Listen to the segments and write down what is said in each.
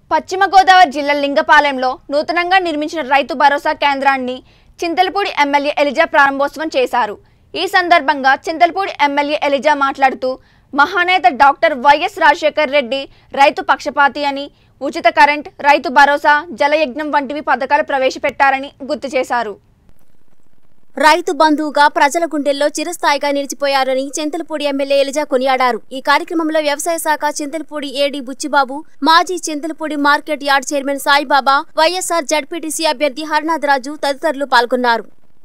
పశ్చిమ గోదావరి జిల్లా లింగపాలెంలో నూతనంగా నిర్మించిన రైతు భరోసా కేంద్రాన్ని చింతలపూడి ఎమ్మెల్యే ఎలిజా ప్రారంభోత్సవం చేశారు ఈ సందర్భంగా చింతలపూడి ఎమ్మెల్యే ఎలిజా మాట్లాడుతూ మహానేత డాక్టర్ వైఎస్ రాజశేఖర్ రెడ్డి రైతు పక్షపాతి అని ఉచిత కరెంట్ రైతు భరోసా జలయజ్ఞం వంటివి పథకాలు ప్రవేశపెట్టారని గుర్తు చేశారు రైతు బంధువుగా ప్రజల గుండెల్లో చిరస్థాయిగా నిలిచిపోయారని చింతలపూడి ఎమ్మెల్యే ఎలిజా కొనియాడారు ఈ కార్యక్రమంలో వ్యవసాయ శాఖ చింతలపూడి ఏడీ బుచ్చిబాబు మాజీ Chintalapudi market yard chairman Saibaba YSR ZPTC అభ్యర్థి హర్నాథ్ రాజు తదితరులు పాల్గొన్నారు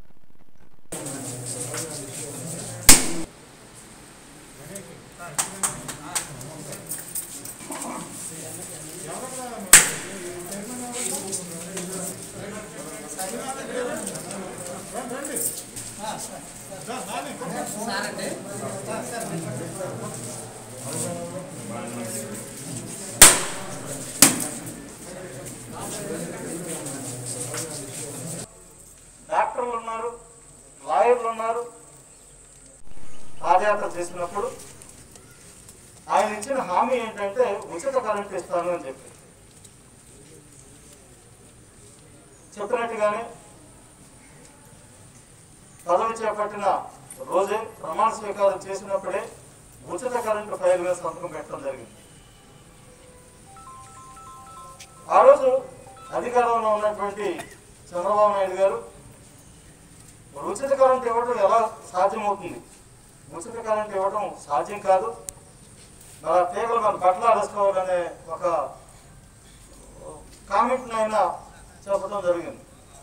డాక్టర్లు ఉన్నారు లాయర్లు ఉన్నారు పాదయాత్ర చేసినప్పుడు ఆయన ఇచ్చిన హామీ ఏంటంటే ఉచిత కరెంట్ ఇస్తాను అని చెప్పి చెప్పినట్టుగానే పదవి చేపట్టిన రోజే ప్రమాణ స్వీకారం చేసినప్పుడే ఉచిత కరెంటు ఫైల్ మీద సంతకం పెట్టడం జరిగింది ఆ రోజు అధికారంలో ఉన్నటువంటి చంద్రబాబు నాయుడు గారు ఉచిత కరెంట్ ఇవ్వడం ఎలా సాధ్యమవుతుంది ఉచిత కరెంట్ ఇవ్వడం సాధ్యం కాదు మన తీగలు మన బట్టలు ఆడేసుకోవాలనే ఒక కామెంట్ ఆయన చెప్పడం జరిగింది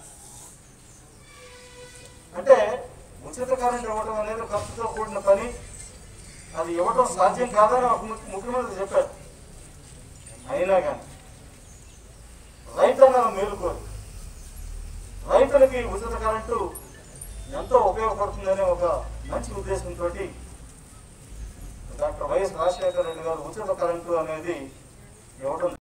అంటే ఉచిత కరెంట్ ఇవ్వడం అనేది ఖర్చుతో కూడిన పని అది ఇవ్వడం సాధ్యం కాదని ఒక ము- ముఖ్యమంత్రి చెప్పారు అయినా కానీ రైతన్న మేలుకోరు రైతులకి ఉచిత కరెంటు ఎంతో ఉపయోగపడుతుందనే ఒక మంచి ఉద్దేశంతో డాక్టర్ వైఎస్ రాజశేఖర రెడ్డి గారు ఉచిత కరెంటు అనేది ఇవ్వడం